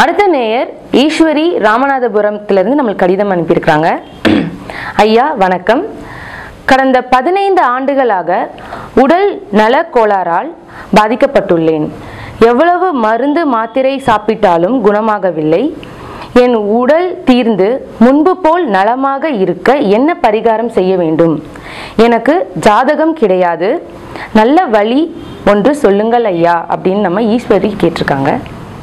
அடுத்த நேயர் ஈஸ்வரி ராமநாதபுரத்திலிருந்து நம்மளுக்கு கடிதம் அனுப்பியிருக்கிறாங்க ஐயா வணக்கம் கடந்த பதினைந்து ஆண்டுகளாக உடல் நலக் கோளாறால் பாதிக்கப்பட்டுள்ளேன் எவ்வளவு மருந்து மாத்திரை சாப்பிட்டாலும் குணமாகவில்லை என் உடல் தீர்ந்து முன்பு போல் நலமாக இருக்க என்ன பரிகாரம் செய்ய வேண்டும் எனக்கு ஜாதகம் கிடையாது நல்ல வழி ஒன்று சொல்லுங்கள் ஐயா அப்படின்னு நம்ம ஈஸ்வரி கேட்டிருக்காங்க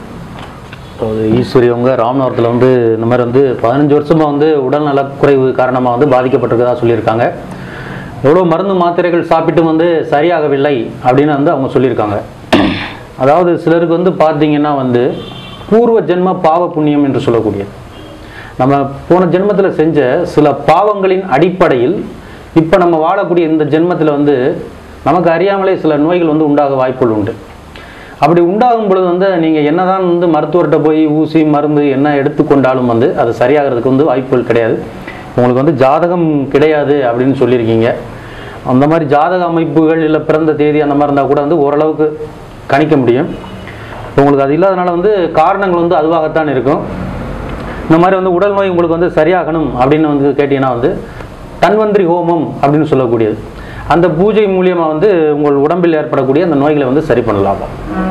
அதாவது ஈஸ்வரி அவங்க ராமநாதத்தில் வந்து இந்த மாதிரி வந்து பதினஞ்சு வருஷமாக வந்து உடல் நலக்குறைவு காரணமாக வந்து பாதிக்கப்பட்டிருக்கதா சொல்லியிருக்காங்க எவ்வளோ மருந்து மாத்திரைகள் சாப்பிட்டு வந்து சரியாகவில்லை அப்படின்னு வந்து அவங்க சொல்லியிருக்காங்க அதாவது சிலருக்கு வந்து பார்த்தீங்கன்னா வந்து பூர்வ ஜென்ம பாவ புண்ணியம் என்று சொல்லக்கூடியது நம்ம போன ஜென்மத்தில் செஞ்ச சில பாவங்களின் அடிப்படையில் இப்போ நம்ம வாழக்கூடிய இந்த ஜென்மத்தில் வந்து நமக்கு அறியாமலே சில நோய்கள் வந்து உண்டாக வாய்ப்புகள் உண்டு அப்படி உண்டாகும் பொழுது வந்து நீங்கள் என்னதான் வந்து மருத்துவர்கிட்ட போய் ஊசி மருந்து என்ன எடுத்துக்கொண்டாலும் வந்து அது சரியாகிறதுக்கு வந்து வாய்ப்புகள் கிடையாது உங்களுக்கு வந்து ஜாதகம் கிடையாது அப்படின்னு சொல்லியிருக்கீங்க அந்த மாதிரி ஜாதக அமைப்புகள் இல்லை பிறந்த தேதி அந்த மாதிரி இருந்தால் கூட வந்து ஓரளவுக்கு கணிக்க முடியும் இப்போ உங்களுக்கு அது இல்லாதனால வந்து காரணங்கள் வந்து அதுவாகத்தான் இருக்கும் இந்த மாதிரி வந்து உடல் நோய் உங்களுக்கு வந்து சரியாகணும் அப்படின்னு வந்து கேட்டீங்கன்னா வந்து தன்வந்திரி ஹோமம் அப்படின்னு சொல்லக்கூடியது அந்த பூஜை மூலியமாக வந்து உங்கள் உடம்பில் ஏற்படக்கூடிய அந்த நோய்களை வந்து சரி பண்ணலாம்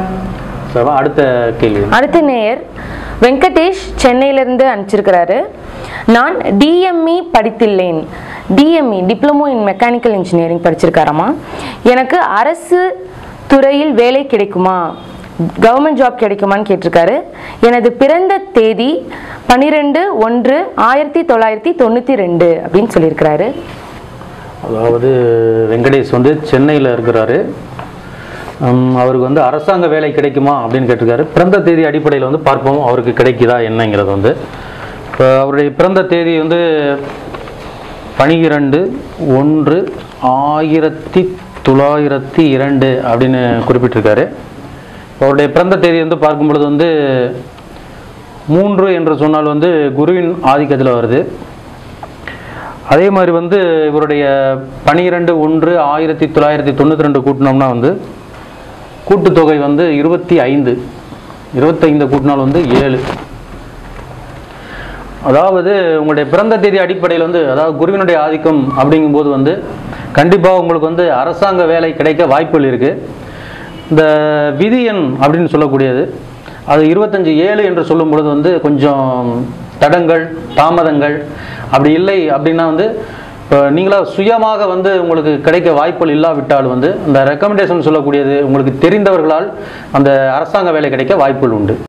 சரிவா அடுத்த கேள்வி அடுத்த நேயர் வெங்கடேஷ் சென்னையிலிருந்து அனுப்பிச்சிருக்கிறாரு நான் டிஎம்இ படித்துள்ளேன் DME diploma in mechanical engineering படிச்சிருக்காராமா எனக்கு அரசு துறையில் வேலை கிடைக்குமா கவர்மெண்ட் ஜாப் கிடைக்குமான்னு கேட்டிருக்காரு எனது பிறந்த தேதி பன்னிரெண்டு ஒன்று ஆயிரத்தி தொள்ளாயிரத்தி தொண்ணூற்றி ரெண்டு அப்படின்னு சொல்லியிருக்கிறாரு அதாவது வெங்கடேஷ் வந்து சென்னையில் இருக்கிறாரு ஹம், அவருக்கு வந்து அரசாங்க வேலை கிடைக்குமா அப்படின்னு கேட்டிருக்காரு பிறந்த தேதி அடிப்படையில் வந்து பார்ப்போம் அவருக்கு கிடைக்குதா என்னங்கிறது வந்து இப்போ அவருடைய பிறந்த தேதி வந்து பனிரெண்டு ஒன்று ஆயிரத்தி தொள்ளாயிரத்தி இரண்டு அப்படின்னு குறிப்பிட்டிருக்காரு அவருடைய பிறந்த தேதி வந்து பார்க்கும் பொழுது வந்து மூன்று என்று சொன்னால் வந்து குருவின் ஆதிக்கத்தில் வருது அதே மாதிரி வந்து இவருடைய பனிரெண்டு ஒன்று ஆயிரத்தி தொள்ளாயிரத்தி தொண்ணூற்றி ரெண்டு கூட்டினோம்னா வந்து கூட்டுத்தொகை வந்து இருபத்தி ஐந்து இருபத்தைந்து கூட்டினால் வந்து ஏழு அதாவது உங்களுடைய பிறந்த தேதி அடிப்படையில் வந்து அதாவது குருவினுடைய ஆதிக்கம் அப்படிங்கும்போது வந்து கண்டிப்பாக உங்களுக்கு வந்து அரசாங்க வேலை கிடைக்க வாய்ப்புகள் இருக்குது இந்த விதி எண் அப்படின்னு சொல்லக்கூடியது அது இருபத்தஞ்சு ஏழு என்று சொல்லும் பொழுது வந்து கொஞ்சம் தடங்கள் தாமதங்கள் அப்படி இல்லை அப்படின்னா வந்து இப்போ நீங்களா சுயமாக வந்து உங்களுக்கு கிடைக்க வாய்ப்புகள் இல்லாவிட்டால் வந்து இந்த ரெக்கமெண்டேஷன் சொல்லக்கூடியது உங்களுக்கு தெரிந்தவர்களால் அந்த அரசாங்க வேலை கிடைக்க வாய்ப்புகள் உண்டு